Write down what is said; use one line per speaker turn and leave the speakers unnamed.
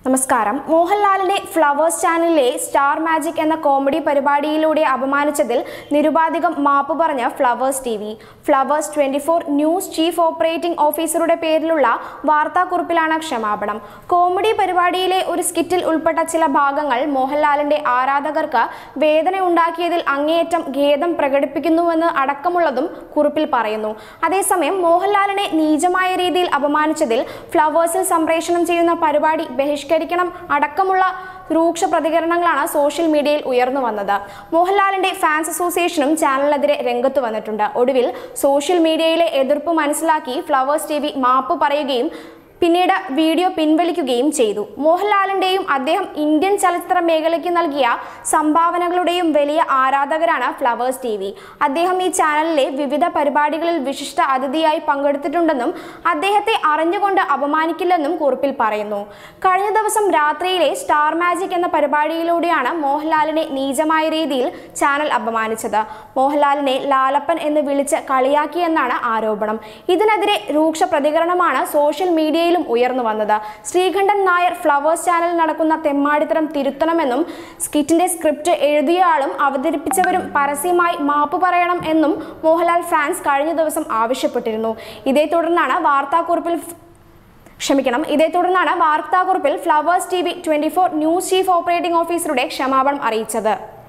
നമസ്കാരം മോഹൻലാലിന്റെ ഫ്ലവേഴ്സ് ചാനലിലെ സ്റ്റാർ മാജിക് എന്ന കോമഡി പരിപാടിയിലൂടെ അപമാനിച്ചതിൽ നിരുപാധികം മാപ്പ് പറഞ്ഞ Flowers T V Flowers twenty four news chief operating ഓഫീസറുടെ പേരിലുള്ള വാർത്താക്കുറിപ്പിലാണ് ക്ഷമാപണം കോമഡി പരിപാടിയിലെ ഒരു സ്കിറ്റിൽ ഉൾപ്പെട്ട ചില ഭാഗങ്ങൾ മോഹൻലാലിന്റെ ആരാധകർക്ക് വേദന ഉണ്ടാക്കിയതിൽ അങ്ങേയറ്റം ഖേദം പ്രകടിപ്പിക്കുന്നുവെന്ന് അടക്കമുള്ളതും കുറിപ്പിൽ പറയുന്നു അതേസമയം മോഹൻലാലിനെ നീചമായ രീതിയിൽ അപമാനിച്ചതിൽ ഫ്ലവേഴ്സിൽ സംപ്രേഷണം ചെയ്യുന്ന പരിപാടി ബഹിഷ്കരിക്കണം അടക്കമുള്ള രൂക്ഷ പ്രതികരണങ്ങളാണ് സോഷ്യൽ മീഡിയയിൽ ഉയർന്നു വന്നത് മോഹൻലാലിന്റെ ഫാൻസ് അസോസിയേഷനും ചാനലിനെതിരെ രംഗത്ത് വന്നിട്ടുണ്ട് ഒടുവിൽ സോഷ്യൽ മീഡിയയിലെ എതിർപ്പ് മനസ്സിലാക്കി ഫ്ലവേഴ്സ് ടി മാപ്പ് പറയുകയും പിന്നീട് വീഡിയോ പിൻവലിക്കുകയും ചെയ്തു മോഹൻലാലിന്റെയും അദ്ദേഹം ഇന്ത്യൻ ചലച്ചിത്ര മേഖലയ്ക്ക് നൽകിയ സംഭാവനകളുടെയും വലിയ ആരാധകരാണ് ഫ്ലവേഴ്സ് ടി വി അദ്ദേഹം ഈ ചാനലിലെ വിവിധ പരിപാടികളിൽ വിശിഷ്ട അതിഥിയായി പങ്കെടുത്തിട്ടുണ്ടെന്നും അദ്ദേഹത്തെ അറിഞ്ഞുകൊണ്ട് അപമാനിക്കില്ലെന്നും കുറിപ്പിൽ പറയുന്നു കഴിഞ്ഞ ദിവസം രാത്രിയിലെ സ്റ്റാർ മാജിക് എന്ന പരിപാടിയിലൂടെയാണ് മോഹൻലാലിനെ നീചമായ രീതിയിൽ ചാനൽ അപമാനിച്ചത് മോഹൻലാലിനെ ലാലപ്പൻ എന്ന് വിളിച്ച് കളിയാക്കിയെന്നാണ് ആരോപണം ഇതിനെതിരെ രൂക്ഷ പ്രതികരണമാണ് സോഷ്യൽ മീഡിയയിലും ഉയർന്നു വന്നത് ശ്രീകണ്ഠൻ നായർ ഫ്ലവേഴ്സ് ചാനലിൽ നടക്കുന്ന തെമ്മാടിത്തരം തിരുത്തണമെന്നും സ്കിറ്റിന്റെ സ്ക്രിപ്റ്റ് എഴുതിയയാളും അവതരിപ്പിച്ചവരും പരസ്യമായി മാപ്പ് പറയണം എന്നും മോഹൻലാൽ ഫാൻസ് കഴിഞ്ഞ ദിവസം ആവശ്യപ്പെട്ടിരുന്നു ഇതേ തുടർന്നാണ് വാർത്താക്കുറിപ്പിൽ ക്ഷമിക്കണം ഇതേ തുടർന്നാണ് വാർത്താക്കുറിപ്പിൽ Flowers T V twenty four news chief operating ഓഫീസറുടെ ക്ഷമാപണം അറിയിച്ചത്